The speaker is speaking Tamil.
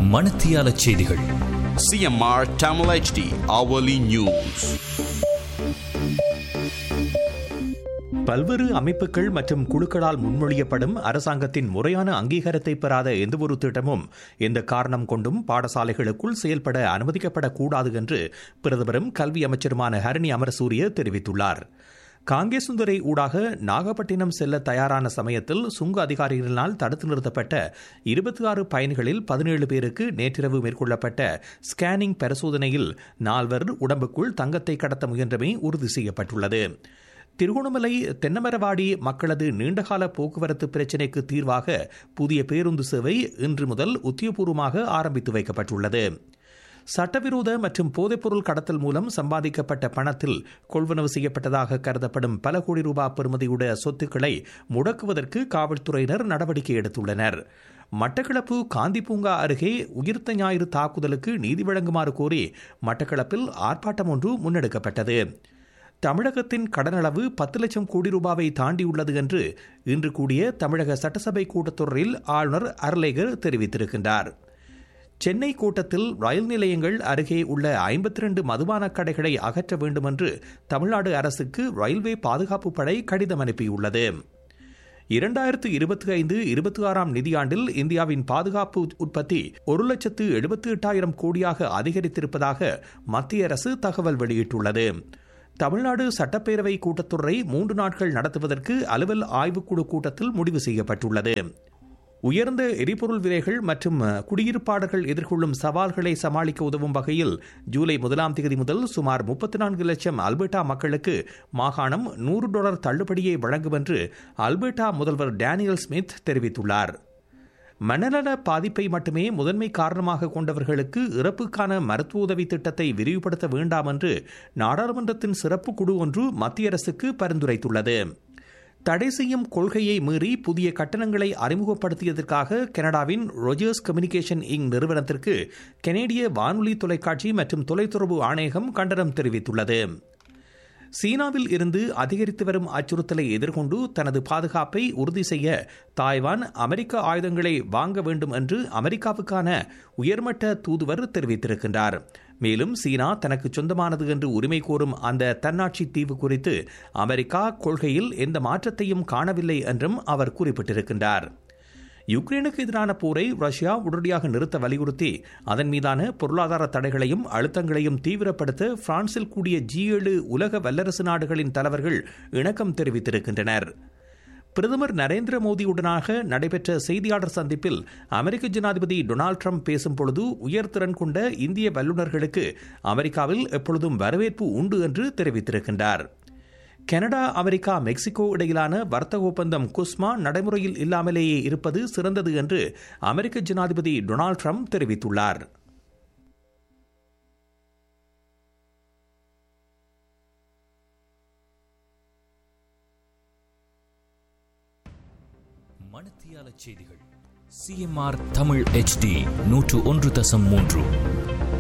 மணத்தியால செய்திகள் CMR Tamil HD hourly news. பல்வேறு அமைப்புகள் மற்றும் குழுக்களால் முன்மொழியப்படும் அரசாங்கத்தின் முறையான அங்கீகாரத்தை பெறாத எந்தவொரு திட்டமும் எந்த காரணம் கொண்டும் பாடசாலைகளுக்குள் செயல்பட அனுமதிக்கப்படக்கூடாது என்று பிரதமரும் கல்வி அமைச்சருமான ஹரணி அமரசூரிய தெரிவித்துள்ளார் காங்கேசுந்தரை ஊடாக நாகப்பட்டினம் செல்ல தயாரான சமயத்தில் சுங்க அதிகாரிகளினால் தடுத்து நிறுத்தப்பட்ட இருபத்தி ஆறு பயணிகளில் பதினேழு பேருக்கு நேற்றிரவு மேற்கொள்ளப்பட்ட ஸ்கேனிங் பரிசோதனையில் நால்வர் உடம்புக்குள் தங்கத்தை கடத்த முயன்றமை உறுதி செய்யப்பட்டுள்ளது திருகோணமலை தென்னமரவாடி மக்களது நீண்டகால போக்குவரத்து பிரச்சினைக்கு தீர்வாக புதிய பேருந்து சேவை இன்று முதல் உத்தியோகபூர்வமாக ஆரம்பித்து வைக்கப்பட்டுள்ளது சட்டவிரோத மற்றும் போதைப்பொருள் கடத்தல் மூலம் சம்பாதிக்கப்பட்ட பணத்தில் கொள்வனவு செய்யப்பட்டதாக கருதப்படும் பல கோடி ரூபாய் பெறுமதியுடைய சொத்துக்களை முடக்குவதற்கு காவல்துறையினர் நடவடிக்கை எடுத்துள்ளனர் மட்டக்களப்பு காந்தி பூங்கா அருகே உயிர்த்த ஞாயிறு தாக்குதலுக்கு நீதி வழங்குமாறு கோரி மட்டக்களப்பில் ஆர்ப்பாட்டம் ஒன்று முன்னெடுக்கப்பட்டது தமிழகத்தின் கடனளவு பத்து லட்சம் கோடி ரூபாவை தாண்டியுள்ளது என்று இன்று கூடிய தமிழக சட்டசபை கூட்டத்தொடரில் ஆளுநர் அர்லேகர் தெரிவித்திருக்கின்றார் சென்னை கூட்டத்தில் ரயில் நிலையங்கள் அருகே உள்ள ஐம்பத்தி ரெண்டு மதுபான கடைகளை அகற்ற வேண்டும் என்று தமிழ்நாடு அரசுக்கு ரயில்வே பாதுகாப்பு படை கடிதம் அனுப்பியுள்ளது இரண்டாயிரத்து இருபத்தி ஐந்து இருபத்தி ஆறாம் நிதியாண்டில் இந்தியாவின் பாதுகாப்பு உற்பத்தி ஒரு லட்சத்து எழுபத்தி எட்டாயிரம் கோடியாக அதிகரித்திருப்பதாக மத்திய அரசு தகவல் வெளியிட்டுள்ளது தமிழ்நாடு சட்டப்பேரவை கூட்டத்தொடரை மூன்று நாட்கள் நடத்துவதற்கு அலுவல் ஆய்வுக்குழு கூட்டத்தில் முடிவு செய்யப்பட்டுள்ளது உயர்ந்த எரிபொருள் விலைகள் மற்றும் குடியிருப்பாளர்கள் எதிர்கொள்ளும் சவால்களை சமாளிக்க உதவும் வகையில் ஜூலை முதலாம் தேதி முதல் சுமார் முப்பத்தி நான்கு லட்சம் அல்பர்டா மக்களுக்கு மாகாணம் நூறு டாலர் தள்ளுபடியை வழங்கும் என்று அல்பர்டா முதல்வர் டேனியல் ஸ்மித் தெரிவித்துள்ளார் மனநல பாதிப்பை மட்டுமே முதன்மை காரணமாக கொண்டவர்களுக்கு இறப்புக்கான மருத்துவ உதவி திட்டத்தை விரிவுபடுத்த வேண்டாம் என்று நாடாளுமன்றத்தின் சிறப்பு குழு ஒன்று மத்திய அரசுக்கு பரிந்துரைத்துள்ளது தடை செய்யும் கொள்கையை மீறி புதிய கட்டணங்களை அறிமுகப்படுத்தியதற்காக கனடாவின் ரொஜர்ஸ் கம்யூனிகேஷன் இங் நிறுவனத்திற்கு கனேடிய வானொலி தொலைக்காட்சி மற்றும் தொலைத்தொடர்பு ஆணையகம் கண்டனம் தெரிவித்துள்ளது சீனாவில் இருந்து அதிகரித்து வரும் அச்சுறுத்தலை எதிர்கொண்டு தனது பாதுகாப்பை உறுதி செய்ய தாய்வான் அமெரிக்க ஆயுதங்களை வாங்க வேண்டும் என்று அமெரிக்காவுக்கான உயர்மட்ட தூதுவர் தெரிவித்திருக்கின்றார் மேலும் சீனா தனக்கு சொந்தமானது என்று உரிமை கோரும் அந்த தன்னாட்சி தீவு குறித்து அமெரிக்கா கொள்கையில் எந்த மாற்றத்தையும் காணவில்லை என்றும் அவர் குறிப்பிட்டிருக்கின்றார் யுக்ரைனுக்கு எதிரான போரை ரஷ்யா உடனடியாக நிறுத்த வலியுறுத்தி அதன் மீதான பொருளாதார தடைகளையும் அழுத்தங்களையும் தீவிரப்படுத்த பிரான்சில் கூடிய ஜி ஏழு உலக வல்லரசு நாடுகளின் தலைவர்கள் இணக்கம் தெரிவித்திருக்கின்றனர் பிரதமர் நரேந்திர மோடியுடனாக நடைபெற்ற செய்தியாளர் சந்திப்பில் அமெரிக்க ஜனாதிபதி டொனால்டு ட்ரம்ப் பேசும்பொழுது உயர்திறன் கொண்ட இந்திய வல்லுநர்களுக்கு அமெரிக்காவில் எப்பொழுதும் வரவேற்பு உண்டு என்று தெரிவித்திருக்கின்றார் கனடா அமெரிக்கா மெக்சிகோ இடையிலான வர்த்தக ஒப்பந்தம் குஸ்மா நடைமுறையில் இல்லாமலேயே இருப்பது சிறந்தது என்று அமெரிக்க ஜனாதிபதி டொனால்டு ட்ரம்ப் தெரிவித்துள்ளார் மணத்தியால செய்திகள் சிஎம்ஆர் தமிழ் HD நூற்று ஒன்று தசம் மூன்று